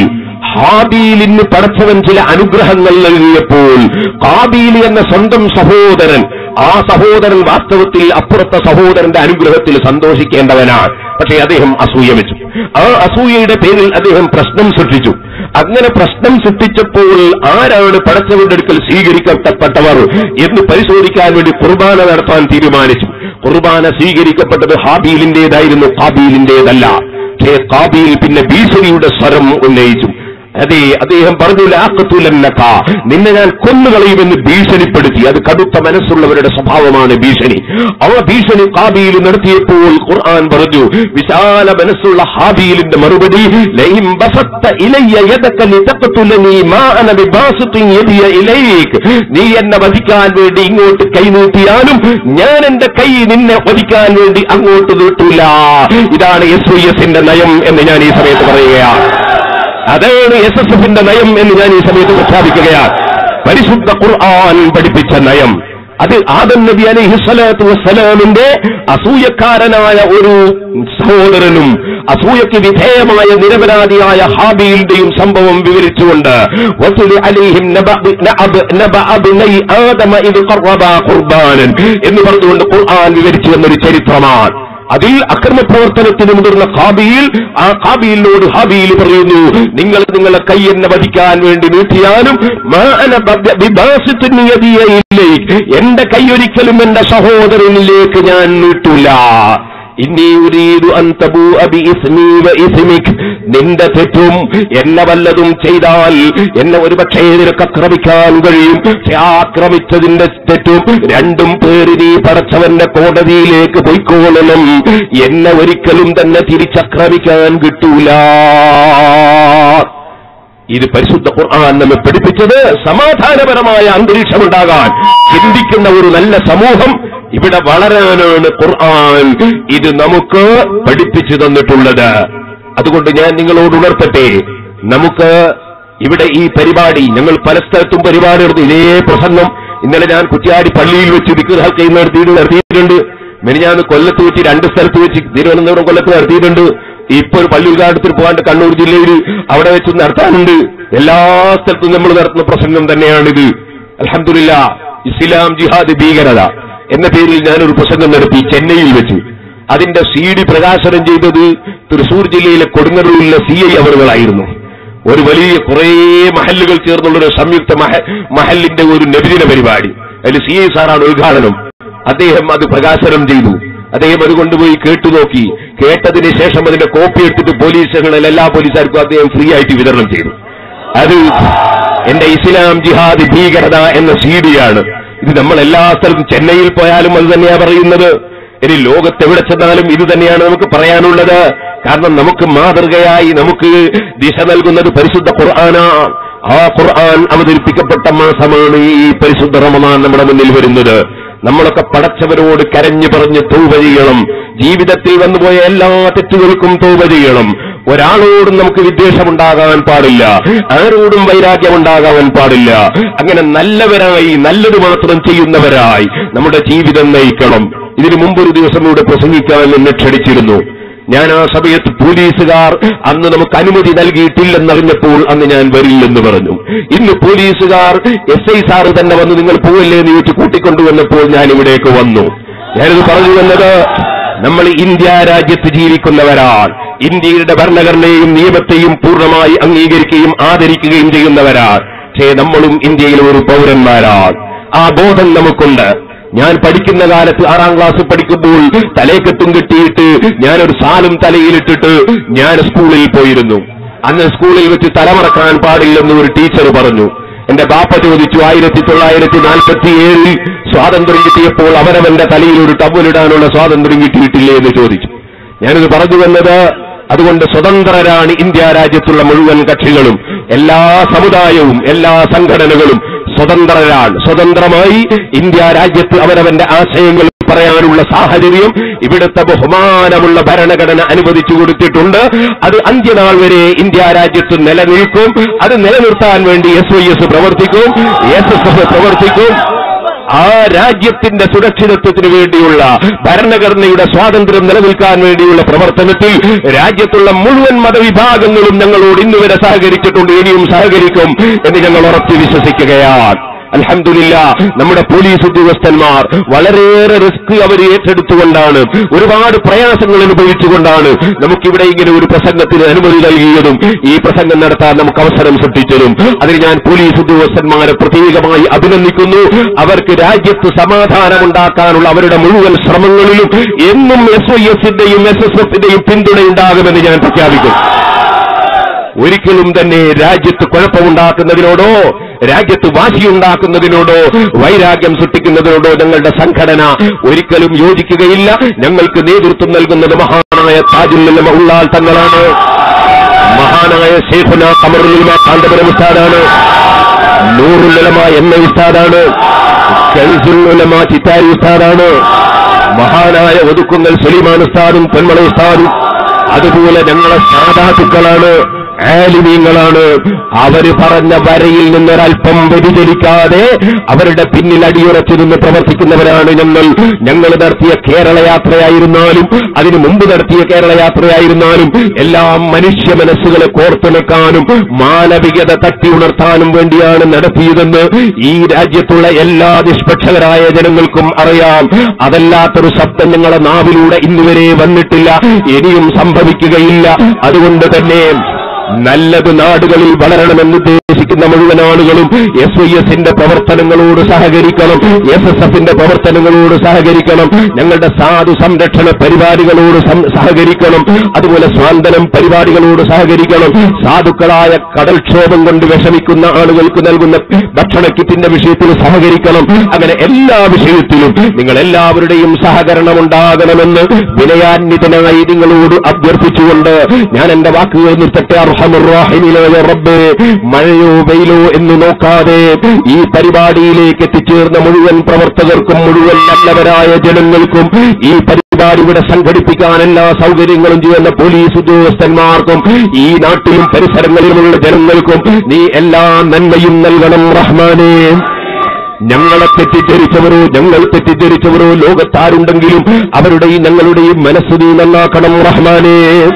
ഹാബീലിന് പടച്ചവൻ ചില അനുഗ്രഹങ്ങൾ നൽകിയപ്പോൾ കാബീൽ എന്ന സ്വന്തം സഹോദരൻ ആ സഹോദരൻ വാസ്തവത്തിൽ അപ്പുറത്തെ സഹോദരന്റെ അനുഗ്രഹത്തിൽ സന്തോഷിക്കേണ്ടവനാണ് പക്ഷേ അദ്ദേഹം അസൂയ വെച്ചു ആ അസൂയയുടെ പേരിൽ അദ്ദേഹം പ്രശ്നം സൃഷ്ടിച്ചു അങ്ങനെ പ്രശ്നം സൃഷ്ടിച്ചപ്പോൾ ആരാണ് പടച്ചവന്റെ അടുക്കൽ സ്വീകരിക്കപ്പെട്ടവർ എന്ന് പരിശോധിക്കാൻ വേണ്ടി കുർബാന നടത്താൻ തീരുമാനിച്ചു കുർബാന സ്വീകരിക്കപ്പെട്ടത് ഹാബീലിന്റേതായിരുന്നു കാബീലിന്റേതല്ല പക്ഷേ കാബീൽ പിന്നെ ഭീഷണിയുടെ സ്വരം ഉന്നയിച്ചു അതെ അദ്ദേഹം പറഞ്ഞു ലാക്കത്തുലന്നക്ക നിന്നെ ഞാൻ കൊന്നുകളയുമെന്ന് ഭീഷണിപ്പെടുത്തി അത് കടുത്ത മനസ്സുള്ളവരുടെ സ്വഭാവമാണ് ഭീഷണി ആ ഭീഷണി കാബീൽ നടത്തിയപ്പോൾ ഖുർആൻ പറഞ്ഞു വിശാല മനസ്സുള്ള ഹാബീലിന്റെ മറുപടി ലയിം ബസത്ത ഇലയ്യ യദക ലിതഖ്തുലനി മാ അന ബിബാസിത്തിൻ യദിയ ഇലൈക് നീ എന്നെ വധിക്കാൻ വേണ്ടി ഇങ്ങോട്ട് കൈ നീട്ടിയാലും ഞാൻ എന്റെ കൈ നിന്നെ വധിക്കാൻ വേണ്ടി അങ്ങോട്ട് നീട്ടൂല ഇതാണ് എസ് ഐ എസിന്റെ നയം എന്ന് ഞാൻ ഈ സമയത്ത് പറയുകയാണ് അതാണ് എസ് എസ് എഫിന്റെ നയം എന്ന് ഞാൻ ഈ സമയത്ത് പ്രഖ്യാപിക്കുകയാണ് പരിശുദ്ധ ഖുർആൻ പഠിപ്പിച്ച നയം അത് ആദം നബി അലൈഹി സ്വലാത്തു വസ്സലാമിന്റെ അസൂയക്കാരനായ ഒരു സഹോദരനും അസൂയക്ക് വിധേയമായ നിരപരാധിയായ ഹാബിയിന്റെയും സംഭവം വിവരിച്ചുകൊണ്ട് വസുലി അലൈഹിം നബഅ- നഅബ- നബഅ ബിനൈ ആദമ ഇദ് ഖർറബാ ഖുർബാനൻ എന്ന് പറഞ്ഞുകൊണ്ട് ഖുർആൻ വിവരിച്ചു എന്നൊരു ചരിത്രമാണ് അതിൽ അക്രമ പ്രവർത്തനത്തിന് മുതിർന്ന ഹാബിയിൽ ആ ഹാബിയിലോട് ഹാബിയിൽ പറയുന്നു നിങ്ങൾ നിങ്ങളെ കൈ എന്നെ വധിക്കാൻ വേണ്ടി നീട്ടിയാലും മാ അന ബ- ബിബാസിത്തുൻ യദിയ ഇലൈക്. എന്റെ കൈ ഒരിക്കലും എന്റെ സഹോദരനിലേക്ക് ഞാൻ നീട്ടൂല ഇന്നി ഉരീദു അൻ തബൂഅ ബിഇസ്മി വഇസ്മിക് നിന്റെ തെറ്റും എന്നെ വല്ലതും ചെയ്താൽ എന്നെ ഒരു പക്ഷേ നിനക്ക് ആക്രമിക്കാൻ കഴിയും പക്ഷെ ആ ആക്രമിച്ചതിന്റെ തെറ്റും രണ്ടും പേര് നീ പടച്ചവന്റെ കോടതിയിലേക്ക് പൊയ്ക്കോളണം എന്നെ ഒരിക്കലും തന്നെ തിരിച്ചക്രമിക്കാൻ കിട്ടൂല ഇത് പരിശുദ്ധ ഖുർആൻ നമ്മെ പഠിപ്പിച്ചത് സമാധാനപരമായ അന്തരീക്ഷമുണ്ടാകാൻ ചിന്തിക്കുന്ന ഒരു നല്ല സമൂഹം ഇവിടെ വളരാനാണ് ഖുർആൻ ഇത് നമുക്ക് പഠിപ്പിച്ചു തന്നിട്ടുള്ളത് അതുകൊണ്ട് ഞാൻ നിങ്ങളോട് ഉണർത്തട്ടെ നമുക്ക് ഇവിടെ ഈ പരിപാടി ഞങ്ങൾ പല സ്ഥലത്തും പരിപാടി നടത്തി ഇതേ പ്രസംഗം ഇന്നലെ ഞാൻ കുറ്റ്യാടി പള്ളിയിൽ വെച്ച് വിഗ്രഹ ചെയ്യുന്ന നടത്തിയിട്ട് നടത്തിയിട്ടുണ്ട് മെനിഞ്ഞാന്ന് കൊല്ലത്ത് വെച്ച് രണ്ട് സ്ഥലത്ത് വെച്ച് തിരുവനന്തപുരം കൊല്ലത്ത് നടത്തിയിട്ടുണ്ട് ഇപ്പൊ ഒരു പള്ളി ഉദ്ഘാടനത്തിന് പോകാണ്ട് കണ്ണൂർ ജില്ലയിൽ അവിടെ വെച്ച് നടത്താനുണ്ട് എല്ലാ സ്ഥലത്തും നമ്മൾ നടത്തുന്ന പ്രസംഗം തന്നെയാണിത് അലഹമില്ല ഇസ്ലാം ജിഹാദ് ഭീകരത എന്ന പേരിൽ ഞാനൊരു പ്രസംഗം നടത്തി ചെന്നൈയിൽ വെച്ച് അതിന്റെ സി ഡി പ്രകാശനം ചെയ്തത് തൃശൂർ ജില്ലയിലെ കൊടുങ്ങല്ലൂരിലെ സി ഐ അവറുകളായിരുന്നു ഒരു വലിയ കുറേ മഹല്ലുകൾ ചേർന്നുള്ള ഒരു സംയുക്ത മഹ- മഹല്ലിന്റെ ഒരു നബിദിന പരിപാടി അതിൽ സി ഐ സാറാണ് ഉദ്ഘാടനം അദ്ദേഹം അത് പ്രകാശനം ചെയ്തു അദ്ദേഹം അത് കൊണ്ടുപോയി കേട്ടുനോക്കി കേട്ടതിന് ശേഷം അതിന്റെ കോപ്പി എടുത്തിട്ട് പോലീസ് സ്റ്റേഷനിൽ എല്ലാ പോലീസുകാർക്കും അദ്ദേഹം ഫ്രീ ആയിട്ട് വിതരണം ചെയ്തു അത് എന്റെ ഇസ്ലാം ജിഹാദ് ഭീകരത എന്ന സീഡിയാണ് ഇത് നമ്മൾ എല്ലാ സ്ഥലത്തും ചെന്നൈയിൽ പോയാലും അത് തന്നെയാ പറയുന്നത് ഇനി ലോകത്ത് എവിടെ ചെന്നാലും ഇത് തന്നെയാണ് നമുക്ക് പറയാനുള്ളത് കാരണം നമുക്ക് മാതൃകയായി നമുക്ക് ദിശ നൽകുന്നത് പരിശുദ്ധ ഖുർആനാണ് ആ ഖുർആൻ അവതരിപ്പിക്കപ്പെട്ട മാസമാണ് ഈ പരിശുദ്ധ റമദാൻ നമ്മുടെ മുന്നിൽ വരുന്നത് നമ്മളൊക്കെ പടച്ചവരോട് കരഞ്ഞു പറഞ്ഞ് തൗബ ചെയ്യണം ജീവിതത്തിൽ വന്നുപോയ എല്ലാ തെറ്റുകൾക്കും തൗബ ചെയ്യണം ഒരാളോടും നമുക്ക് വിദ്വേഷമുണ്ടാകാൻ പാടില്ല ആരോടും വൈരാഗ്യമുണ്ടാകാൻ പാടില്ല അങ്ങനെ നല്ലവരായി നല്ലത് മാത്രം ചെയ്യുന്നവരായി നമ്മുടെ ജീവിതം നയിക്കണം ഇതിനു മുമ്പൊരു ദിവസം ഇവിടെ പ്രസംഗിക്കാൻ എന്നെ ക്ഷണിച്ചിരുന്നു ഞാൻ ആ സമയത്ത് പോലീസുകാർ അന്ന് നമുക്ക് അനുമതി നൽകിയിട്ടില്ലെന്നറിഞ്ഞപ്പോൾ അന്ന് ഞാൻ വരില്ലെന്ന് പറഞ്ഞു ഇന്ന് പോലീസുകാർ എസ് ഐ സാറ് തന്നെ വന്ന് നിങ്ങൾ പോവല്ലേ എന്ന് ചോദിച്ച് കൂട്ടിക്കൊണ്ടുവന്നപ്പോൾ ഞാൻ ഇവിടേക്ക് വന്നു ഞാനിത് പറഞ്ഞു വന്നത് നമ്മൾ ഇന്ത്യ രാജ്യത്ത് ജീവിക്കുന്നവരാണ് ഇന്ത്യയുടെ ഭരണഘടനയെയും നിയമത്തെയും പൂർണ്ണമായി അംഗീകരിക്കുകയും ആദരിക്കുകയും ചെയ്യുന്നവരാണ് പക്ഷേ നമ്മളും ഇന്ത്യയിലെ ഒരു പൗരന്മാരാണ് ആ ബോധം നമുക്കുണ്ട് ഞാൻ പഠിക്കുന്ന കാലത്ത് ആറാം ക്ലാസ് പഠിക്കുമ്പോൾ തലേക്കെട്ടും കെട്ടിയിട്ട് ഞാനൊരു സാലും തലയിലിട്ടിട്ട് ഞാൻ സ്കൂളിൽ പോയിരുന്നു അന്ന് സ്കൂളിൽ വെച്ച് തലമറക്കാൻ പാടില്ലെന്ന് ഒരു ടീച്ചർ പറഞ്ഞു എന്റെ ബാപ്പ ചോദിച്ചു ആയിരത്തി തൊള്ളായിരത്തി നാൽപ്പത്തി ഏഴിൽ സ്വാതന്ത്ര്യം കിട്ടിയപ്പോൾ അവരവന്റെ തലയിൽ ഒരു ടവലിടാനുള്ള സ്വാതന്ത്ര്യം കിട്ടിയിട്ടില്ലേ എന്ന് ചോദിച്ചു ഞാനിത് പറഞ്ഞു വന്നത് അതുകൊണ്ട് സ്വതന്ത്രരാണ് ഇന്ത്യ രാജ്യത്തുള്ള മുഴുവൻ കക്ഷികളും എല്ലാ സമുദായവും എല്ലാ സംഘടനകളും സ്വതന്ത്രരാണ് സ്വതന്ത്രമായി ഇന്ത്യ രാജ്യത്ത് അവരവന്റെ ആശയങ്ങൾ പറയാനുള്ള സാഹചര്യം ഇവിടുത്തെ ബഹുമാനമുള്ള ഭരണഘടന അനുവദിച്ചു കൊടുത്തിട്ടുണ്ട് അത് അന്ത്യനാൾ വരെ ഇന്ത്യ രാജ്യത്ത് നിലനിൽക്കും അത് നിലനിർത്താൻ വേണ്ടി എസ് വൈ എസ് പ്രവർത്തിക്കും എസ് എസ് എഫ് പ്രവർത്തിക്കും ആ രാജ്യത്തിന്റെ സുരക്ഷിതത്വത്തിന് വേണ്ടിയുള്ള ഭരണഘടനയുടെ സ്വാതന്ത്ര്യം നിലനിൽക്കാൻ വേണ്ടിയുള്ള പ്രവർത്തനത്തിൽ രാജ്യത്തുള്ള മുഴുവൻ മതവിഭാഗങ്ങളും ഞങ്ങളോട് ഇന്നുവരെ സഹകരിച്ചിട്ടുണ്ട് ഇനിയും സഹകരിക്കും എന്ന് ഞങ്ങൾ ഉറച്ചു വിശ്വസിക്കുകയാണ് അൽഹംദുലില്ല നമ്മുടെ പോലീസ് ഉദ്യോഗസ്ഥന്മാർ വളരെയേറെ റിസ്ക് അവർ ഏറ്റെടുത്തുകൊണ്ടാണ് ഒരുപാട് പ്രയാസങ്ങൾ അനുഭവിച്ചുകൊണ്ടാണ് നമുക്കിവിടെ ഇങ്ങനെ ഒരു പ്രസംഗത്തിന് അനുമതി നൽകിയതും ഈ പ്രസംഗം നടത്താൻ നമുക്ക് അവസരം സൃഷ്ടിച്ചതും അതിന് ഞാൻ പോലീസ് ഉദ്യോഗസ്ഥന്മാരെ പ്രത്യേകമായി അഭിനന്ദിക്കുന്നു അവർക്ക് രാജ്യത്ത് സമാധാനമുണ്ടാക്കാനുള്ള അവരുടെ മുഴുവൻ ശ്രമങ്ങളിലും എന്നും എസ് ഐ എസിന്റെയും എസ് എസ് എഫിന്റെയും പിന്തുണയുണ്ടാകുമെന്ന് ഞാൻ പ്രഖ്യാപിക്കും ഒരിക്കലും തന്നെ രാജ്യത്ത് കുഴപ്പമുണ്ടാക്കുന്നതിനോടോ രാജ്യത്ത് വാശിയുണ്ടാക്കുന്നതിനോടോ വൈരാഗ്യം സൃഷ്ടിക്കുന്നതിനോടോ ഞങ്ങളുടെ സംഘടന ഒരിക്കലും യോജിക്കുകയില്ല ഞങ്ങൾക്ക് നേതൃത്വം നൽകുന്നത് മഹാനായ താജുൽ ഉള്ളാൽ തങ്ങളാണ് മഹാനായ ഷേഖുന കമറുലുമ കാന്തപുരം ഉസ്താദാണ് നൂറുലമ എന്ന ഉസ്താദാണ് കൽസുലുലമ ചിത്താരി ഉസ്താദാണ് മഹാനായ ഒതുക്കുങ്ങൽ സുലിമാൻ ഉസ്താദും പൊന്മള ഉസ്താദും അതുപോലെ ഞങ്ങളെ സാധാത്തുക്കളാണ് ആലിമീങ്ങളാണ് അവര് പറഞ്ഞ വരയിൽ നിന്നൊരൽപ്പം വ്യതിചലിക്കാതെ അവരുടെ പിന്നിൽ അടിയുറച്ചു നിന്ന് പ്രവർത്തിക്കുന്നവരാണ് ഞങ്ങൾ ഞങ്ങൾ നടത്തിയ കേരള യാത്രയായിരുന്നാലും അതിനു മുമ്പ് നടത്തിയ കേരള യാത്രയായിരുന്നാലും എല്ലാം മനുഷ്യ മനസ്സുകളെ കോർത്തിണക്കാനും മാനവികത തട്ടി ഉണർത്താനും വേണ്ടിയാണ് നടത്തിയതെന്ന് ഈ രാജ്യത്തുള്ള എല്ലാ നിഷ്പക്ഷകരായ ജനങ്ങൾക്കും അറിയാം അതല്ലാത്തൊരു ശബ്ദം ഞങ്ങളെ നാവിലൂടെ ഇന്നുവരെ വന്നിട്ടില്ല ഇനിയും സംഭവിക്കുകയില്ല അതുകൊണ്ട് തന്നെ നല്ലത് നാടുകളിൽ വളരണമെന്ന് ഉദ്ദേശിക്കുന്ന പറ്റുന്ന മുഴുവൻ ആളുകളും എസ് ഐ എസിന്റെ പ്രവർത്തനങ്ങളോട് സഹകരിക്കണം എസ് എസ് എഫിന്റെ പ്രവർത്തനങ്ങളോട് സഹകരിക്കണം ഞങ്ങളുടെ സാധു സംരക്ഷണ പരിപാടികളോട് സം- സഹകരിക്കണം അതുപോലെ സ്വാന്തനം പരിപാടികളോട് സഹകരിക്കണം സാധുക്കളായ കടൽക്ഷോഭം കൊണ്ട് വിഷമിക്കുന്ന ആളുകൾക്ക് നൽകുന്ന ഭക്ഷണ കിറ്റിന്റെ വിഷയത്തിൽ സഹകരിക്കണം അങ്ങനെ എല്ലാ വിഷയത്തിലും നിങ്ങൾ എല്ലാവരുടെയും സഹകരണം ഉണ്ടാകണമെന്ന് വിനയാന്വിതനായി നിങ്ങളോട് അഭ്യർത്ഥിച്ചുകൊണ്ട് ഞാൻ എന്റെ വാക്കുകൾ നിർത്തട്ടെ അർഹമുറാഹിമിലായ റബ്ബേ മഴയോ വെയിലോ എന്ന് നോക്കാതെ ഈ പരിപാടിയിലേക്ക് എത്തിച്ചേർന്ന മുഴുവൻ പ്രവർത്തകർക്കും മുഴുവൻ നല്ലവരായ ജനങ്ങൾക്കും ഈ പരിപാടി ഇവിടെ സംഘടിപ്പിക്കാൻ എല്ലാ സൗകര്യങ്ങളും ചെയ്യുന്ന പോലീസ് ഉദ്യോഗസ്ഥന്മാർക്കും ഈ നാട്ടിലും പരിസരങ്ങളിലുമുള്ള ജനങ്ങൾക്കും നീ എല്ലാ നന്മയും നൽകണം റഹ്മാനേ ഞങ്ങളെ തെറ്റിദ്ധരിച്ചവരോ ഞങ്ങൾ തെറ്റിദ്ധരിച്ചവരോ ലോകത്താരുണ്ടെങ്കിലും അവരുടെയും ഞങ്ങളുടെയും മനസ്സ് നീ നന്നാക്കണം റഹ്മാനേ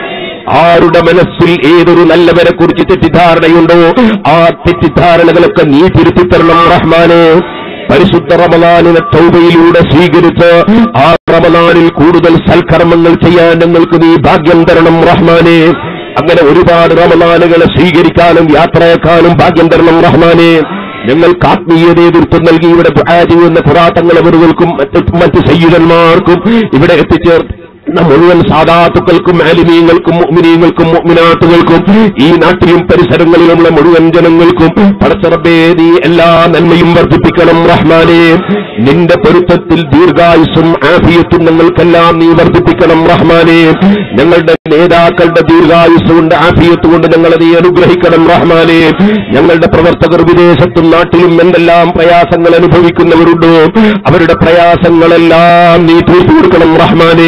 ആരുടെ മനസ്സിൽ ഏതൊരു നല്ലവരെ കുറിച്ച് തെറ്റിദ്ധാരണയുണ്ടോ ആ തെറ്റിദ്ധാരണകളൊക്കെ നീ തിരുത്തിത്തരണം റഹ്മാനെ പരിശുദ്ധ റമദാനിനെ തൗബയിലൂടെ സ്വീകരിച്ച് ആ റമദാനിൽ കൂടുതൽ സൽക്കർമ്മങ്ങൾ ചെയ്യാൻ ഞങ്ങൾക്ക് നീ ഭാഗ്യം തരണം റഹ്മാനെ അങ്ങനെ ഒരുപാട് റമദാനുകളെ സ്വീകരിക്കാനും യാത്രയാക്കാനും ഭാഗ്യം തരണം റഹ്മാനെ ഞങ്ങൾക്ക് ആത്മീയത എതിർപ്പ് നൽകി ഇവിടെ ദുആ ചെയ്യുന്ന ഖുറാത്തങ്ങൾ അവരുകൾക്കും മറ്റ് മറ്റ് സയ്യിദന്മാർക്കും ഇവിടെ എത്തിച്ചേർത്ത് മുഴുവൻ സാധാത്തുക്കൾക്കും ആലിമീങ്ങൾക്കും മുഅ്മിനീങ്ങൾക്കും മുഅ്മിനാത്തുകൾക്കും ഈ നാട്ടിലും പരിസരങ്ങളിലുമുള്ള മുഴുവൻ ജനങ്ങൾക്കും പടച്ചറബേ നീ എല്ലാ നന്മയും വർദ്ധിപ്പിക്കണം റഹ്മാനെ നിന്റെ പൊരുത്തത്തിൽ ദീർഘായുസും ആഫിയത്തും ഞങ്ങൾക്കെല്ലാം നീ വർദ്ധിപ്പിക്കണം റഹ്മാനെ ഞങ്ങളുടെ നേതാക്കളുടെ ദീർഘായുസ് കൊണ്ട് ആഫിയത്ത് കൊണ്ട് ഞങ്ങളെ നീ അനുഗ്രഹിക്കണം റഹ്മാനെ ഞങ്ങളുടെ പ്രവർത്തകർ വിദേശത്തും നാട്ടിലും എന്തെല്ലാം പ്രയാസങ്ങൾ അനുഭവിക്കുന്നവരുണ്ടോ അവരുടെ പ്രയാസങ്ങളെല്ലാം നീ തീർത്തു കൊടുക്കണം റഹ്മാനേ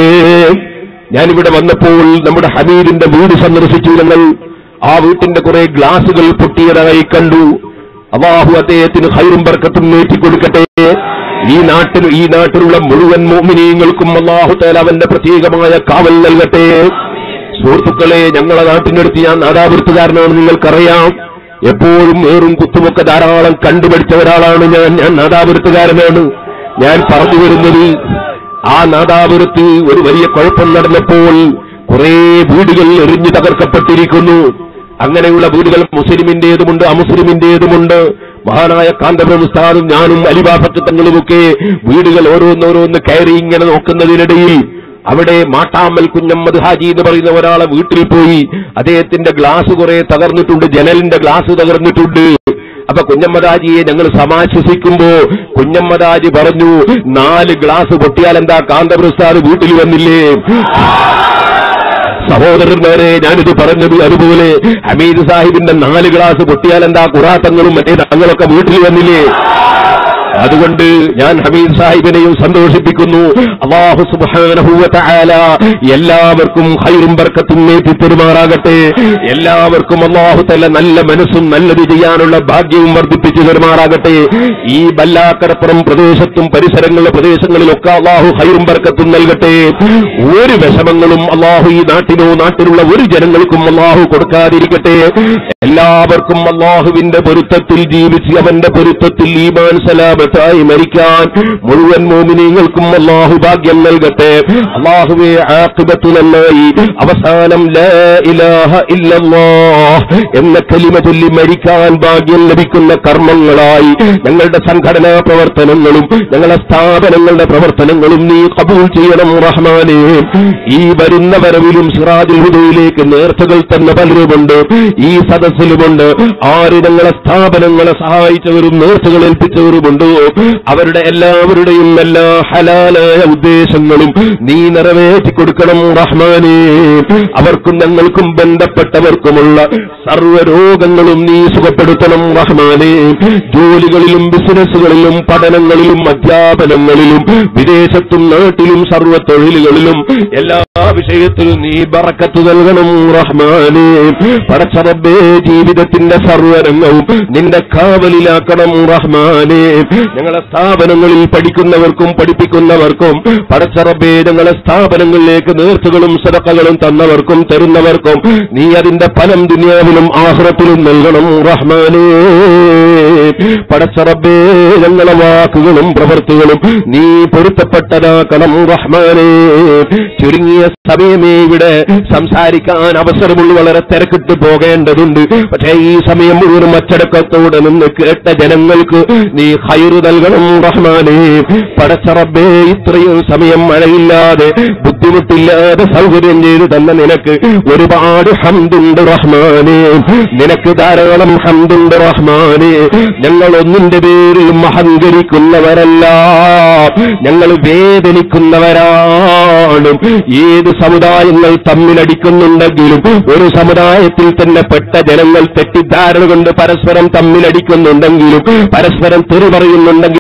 ഞാനിവിടെ വന്നപ്പോൾ നമ്മുടെ ഹമീദിന്റെ വീട് സന്ദർശിച്ചു ഞങ്ങൾ ആ വീട്ടിന്റെ കുറെ ഗ്ലാസുകൾ പൊട്ടിയതായി കണ്ടു അള്ളാഹു അദ്ദേഹത്തിന് ഹൈറും ബർക്കത്തും നേറ്റിക്കൊടുക്കട്ടെ ഈ നാട്ടിൽ ഈ നാട്ടിലുള്ള മുഴുവൻ മോമിനീയങ്ങൾക്കും അള്ളാഹു തേല അവന്റെ പ്രത്യേകമായ കാവൽ നൽകട്ടെ സുഹൃത്തുക്കളെ ഞങ്ങളെ നാട്ടിനടുത്ത് ഞാൻ നാദാവൃത്തുകാരനാണ് നിങ്ങൾക്കറിയാം എപ്പോഴും ഏറും കുത്തുമൊക്കെ ധാരാളം കണ്ടുപഠിച്ച ഒരാളാണ് ഞാൻ ഞാൻ നാദാപുരത്തുകാരനാണ് ഞാൻ പറഞ്ഞു വരുന്നത് ആ നാദാപുരത്ത് ഒരു വലിയ കുഴപ്പം നടന്നപ്പോൾ കുറെ വീടുകൾ എറിഞ്ഞു തകർക്കപ്പെട്ടിരിക്കുന്നു അങ്ങനെയുള്ള വീടുകൾ മുസ്ലിമിന്റേതുമുണ്ട് അമുസ്ലിമിന്റേതുമുണ്ട് മഹാനായ കാന്തപുരം ഉസ്താദും ഞാനും അലിബാഫത്തങ്ങളുമൊക്കെ വീടുകൾ ഓരോന്നോരോന്ന് കയറി ഇങ്ങനെ നോക്കുന്നതിനിടയിൽ അവിടെ മാട്ടാമ്പൽ കുഞ്ഞമ്മദ് ഹാജി എന്ന് പറയുന്ന ഒരാളെ വീട്ടിൽ പോയി അദ്ദേഹത്തിന്റെ ഗ്ലാസ് കുറെ തകർന്നിട്ടുണ്ട് ജനലിന്റെ ഗ്ലാസ് തകർന്നിട്ടുണ്ട് അപ്പൊ കുഞ്ഞമ്മദാജിയെ ഞങ്ങൾ സമാശ്വസിക്കുമ്പോ കുഞ്ഞമ്മദാജി പറഞ്ഞു നാല് ഗ്ലാസ് പൊട്ടിയാൽ എന്താ കാന്തപ്രസാദ് വീട്ടിൽ വന്നില്ലേ സഹോദരന്മാരെ ഞാനിത് പറഞ്ഞത് അതുപോലെ ഹമീദ് സാഹിബിന്റെ നാല് ഗ്ലാസ് പൊട്ടിയാൽ എന്താ കുറാത്തങ്ങളും മറ്റേ തങ്ങളൊക്കെ വീട്ടിൽ വന്നില്ലേ അതുകൊണ്ട് ഞാൻ ഹമീദ് സാഹിബിനെയും സന്തോഷിപ്പിക്കുന്നു അള്ളാഹു സുബാനഹൂവല എല്ലാവർക്കും ഹൈറും ബർക്കത്തും നേറ്റി പെരുമാറാകട്ടെ എല്ലാവർക്കും അള്ളാഹു തല നല്ല മനസ്സും നല്ലത് ചെയ്യാനുള്ള ഭാഗ്യവും വർദ്ധിപ്പിച്ചു പെരുമാറാകട്ടെ ഈ ബല്ലാക്കടപ്പുറം പ്രദേശത്തും പരിസരങ്ങളിലെ പ്രദേശങ്ങളിലൊക്കെ അള്ളാഹു ഹൈറും ബർക്കത്തും നൽകട്ടെ ഒരു വിഷമങ്ങളും അള്ളാഹു ഈ നാട്ടിനോ നാട്ടിലുള്ള ഒരു ജനങ്ങൾക്കും അള്ളാഹു കൊടുക്കാതിരിക്കട്ടെ എല്ലാവർക്കും അള്ളാഹുവിന്റെ പൊരുത്തത്തിൽ ജീവിച്ച് അവന്റെ പൊരുത്തത്തിൽ ഈമാൻ സലാമത്തായി മരിക്കാൻ മുഴുവൻ മോമിനീങ്ങൾക്കും അള്ളാഹു ഭാഗ്യം നൽകട്ടെ അള്ളാഹുവെ ആക്കിബത്തു നന്നായി അവസാനം ലാ ഇലാഹ ഇല്ലല്ലാഹ് എന്ന കലിമ ചൊല്ലി മരിക്കാൻ ഭാഗ്യം ലഭിക്കുന്ന കർമ്മങ്ങളായി ഞങ്ങളുടെ സംഘടനാ പ്രവർത്തനങ്ങളും ഞങ്ങളുടെ സ്ഥാപനങ്ങളുടെ പ്രവർത്തനങ്ങളും നീ കബൂൽ ചെയ്യണം റഹ്മാനെ ഈ വരുന്ന വരവിലും സിറാജുൽ ഹുദയിലേക്ക് നേർച്ചകൾ തന്നെ പലരുമുണ്ട് ഈ സദസ്സിലുമുണ്ട് ആര് ഞങ്ങളെ സ്ഥാപനങ്ങളെ സഹായിച്ചവരും നേർച്ചകൾ ഏൽപ്പിച്ചവരുമുണ്ടോ അവരുടെ എല്ലാവരുടെയും എല്ലാ ഹലാലായ ഉദ്ദേശങ്ങളും നീ നിറവേറ്റി കൊടുക്കണം റഹ്മാനെ അവർക്കും ഞങ്ങൾക്കും ബന്ധപ്പെട്ടവർക്കുമുള്ള സർവ്വരോഗങ്ങളും നീ സുഖപ്പെടുത്തണം റഹ്മാനെ ജോലികളിലും ബിസിനസ്സുകളിലും പഠനങ്ങളിലും അധ്യാപനങ്ങളിലും വിദേശത്തും നാട്ടിലും സർവ്വ തൊഴിലുകളിലും എല്ലാ വിഷയത്തിലും നീ ബറക്കത്ത് നൽകണം റഹ്മാനെ പടച്ചറബേ ജീവിതത്തിന്റെ സർവ്വരംഗവും നിന്റെ കാവലിലാക്കണം റഹ്മാനെ ഞങ്ങളെ സ്ഥാപനങ്ങളിൽ പഠിക്കുന്നവർക്കും പഠിപ്പിക്കുന്നവർക്കും പടച്ചറബേ ഞങ്ങളെ സ്ഥാപനങ്ങളിലേക്ക് നേർച്ചകളും സദക്കകളും തന്നവർക്കും തരുന്നവർക്കും നീ അതിന്റെ ഫലം ദുനിയാവിലും ആഹ്റത്തിലും നൽകണം റഹ്മാനേ പടച്ചറബേ ഞങ്ങളെ വാക്കുകളും പ്രവൃത്തികളും നീ പൊരുത്തപ്പെട്ടതാക്കണം റഹ്മാനേ ചുരുങ്ങിയ സമയമേ ഇവിടെ സംസാരിക്കാൻ അവസരമുള്ള വളരെ തിരക്കിട്ട് പോകേണ്ടതുണ്ട് പക്ഷേ ഈ സമയം മുഴുവനും അച്ചടക്കത്തോടെ നിന്ന് കേട്ട ജനങ്ങൾക്ക് നീ ഹൈറ് നൽകണം റഹ്മാനേ പടച്ചറബേ ഇത്രയും സമയം മഴയില്ലാതെ ബുദ്ധിമുട്ടില്ലാതെ സൗകര്യം ചെയ്തു തന്ന നിനക്ക് ഒരുപാട് ഹംദുണ്ട് റഹ്മാനേ നിനക്ക് ധാരാളം ഹംദുണ്ട് റഹ്മാനേ ഞങ്ങൾ ഒന്നിന്റെ പേരിലും അഹങ്കരിക്കുന്നവരല്ല ഞങ്ങൾ വേദനിക്കുന്നവരാണ് ഏത് സമുദായങ്ങൾ തമ്മിലടിക്കുന്നുണ്ടെങ്കിലും ഒരു സമുദായത്തിൽ തന്നെ പെട്ട ജനങ്ങൾ തെറ്റിദ്ധാരണ കൊണ്ട് പരസ്പരം തമ്മിലടിക്കുന്നുണ്ടെങ്കിലും പരസ്പരം തെറി പറയുന്നുണ്ടെങ്കിൽ